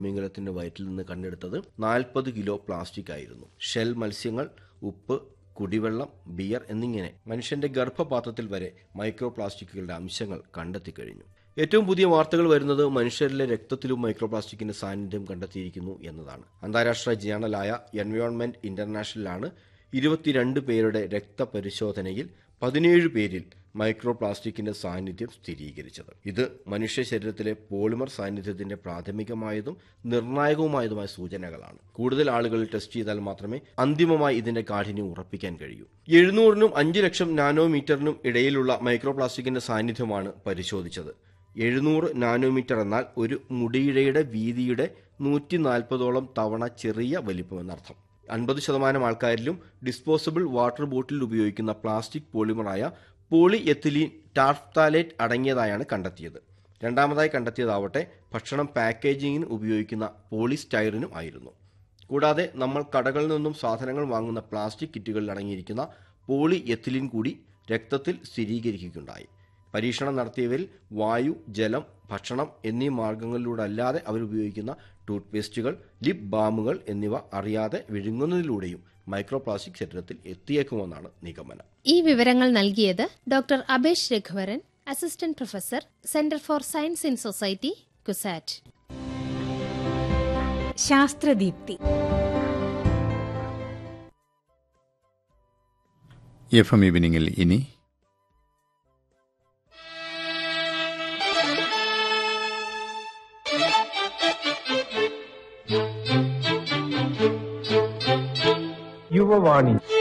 തിമിംഗലത്തിന്റെ വയറ്റിൽ നിന്ന് കണ്ടെടുത്തത് നാൽപ്പത് കിലോ പ്ലാസ്റ്റിക് ആയിരുന്നു ഷെൽ മത്സ്യങ്ങൾ ഉപ്പ് കുടിവെള്ളം ബിയർ എന്നിങ്ങനെ മനുഷ്യന്റെ ഗർഭപാത്രത്തിൽ വരെ മൈക്രോ പ്ലാസ്റ്റിക്കുകളുടെ അംശങ്ങൾ കണ്ടെത്തി കഴിഞ്ഞു ഏറ്റവും പുതിയ വാർത്തകൾ വരുന്നത് മനുഷ്യരിലെ രക്തത്തിലും മൈക്രോ പ്ലാസ്റ്റിക്കിന്റെ സാന്നിധ്യം കണ്ടെത്തിയിരിക്കുന്നു എന്നതാണ് അന്താരാഷ്ട്ര ജേണലായ എൻവയോൺമെന്റ് ഇന്റർനാഷണലാണ് ഇരുപത്തിരണ്ട് പേരുടെ രക്തപരിശോധനയിൽ പതിനേഴ് പേരിൽ മൈക്രോ പ്ലാസ്റ്റിക്കിന്റെ സാന്നിധ്യം സ്ഥിരീകരിച്ചത് ഇത് മനുഷ്യ ശരീരത്തിലെ പോളിമർ സാന്നിധ്യത്തിന്റെ പ്രാഥമികമായതും നിർണായകവുമായതുമായ സൂചനകളാണ് കൂടുതൽ ആളുകൾ ടെസ്റ്റ് ചെയ്താൽ മാത്രമേ അന്തിമമായി ഇതിന്റെ കാഠിന്യം ഉറപ്പിക്കാൻ കഴിയൂ എഴുന്നൂറിനും അഞ്ച് ലക്ഷം നാനോമീറ്ററിനും ഇടയിലുള്ള മൈക്രോ പ്ലാസ്റ്റിക്കിന്റെ സാന്നിധ്യമാണ് പരിശോധിച്ചത് എഴുന്നൂറ് നാനോമീറ്റർ എന്നാൽ ഒരു മുടിയിഴയുടെ വീതിയുടെ നൂറ്റി നാൽപ്പതോളം തവണ ചെറിയ വലിപ്പമെന്നർത്ഥം അൻപത് ശതമാനം ആൾക്കാരിലും ഡിസ്പോസബിൾ വാട്ടർ ബോട്ടിൽ ഉപയോഗിക്കുന്ന പ്ലാസ്റ്റിക് പോളിമറായ പോളി എത്തിലീൻ ടാർഫ്താലേറ്റ് അടങ്ങിയതായാണ് കണ്ടെത്തിയത് രണ്ടാമതായി കണ്ടെത്തിയതാവട്ടെ ഭക്ഷണം പാക്കേജിങ്ങിന് ഉപയോഗിക്കുന്ന പോളിസ്റ്റൈറിനും ആയിരുന്നു കൂടാതെ നമ്മൾ കടകളിൽ നിന്നും സാധനങ്ങൾ വാങ്ങുന്ന പ്ലാസ്റ്റിക് കിറ്റുകളിൽ അടങ്ങിയിരിക്കുന്ന പോളി എത്തിലിൻ കൂടി രക്തത്തിൽ സ്ഥിരീകരിക്കുകയുണ്ടായി പരീക്ഷണം നടത്തിയവരിൽ വായു ജലം ഭക്ഷണം എന്നീ മാർഗങ്ങളിലൂടെ അല്ലാതെ അവരുപയോഗിക്കുന്ന ടൂത്ത് പേസ്റ്റുകൾ ലിപ് ബാമുകൾ എന്നിവ അറിയാതെ വിഴുങ്ങുന്നതിലൂടെയും മൈക്രോ പ്ലാസ്റ്റിക് ശരീരത്തിൽ എത്തിയേക്കുമെന്നാണ് നിഗമനം ഈ വിവരങ്ങൾ നൽകിയത് doctor Abesh Raghuvaran assistant professor centre for science in society CUSAT Sasthradeepthi F M ഈവനിങ്ങിൽ ഇനി യുവവാണി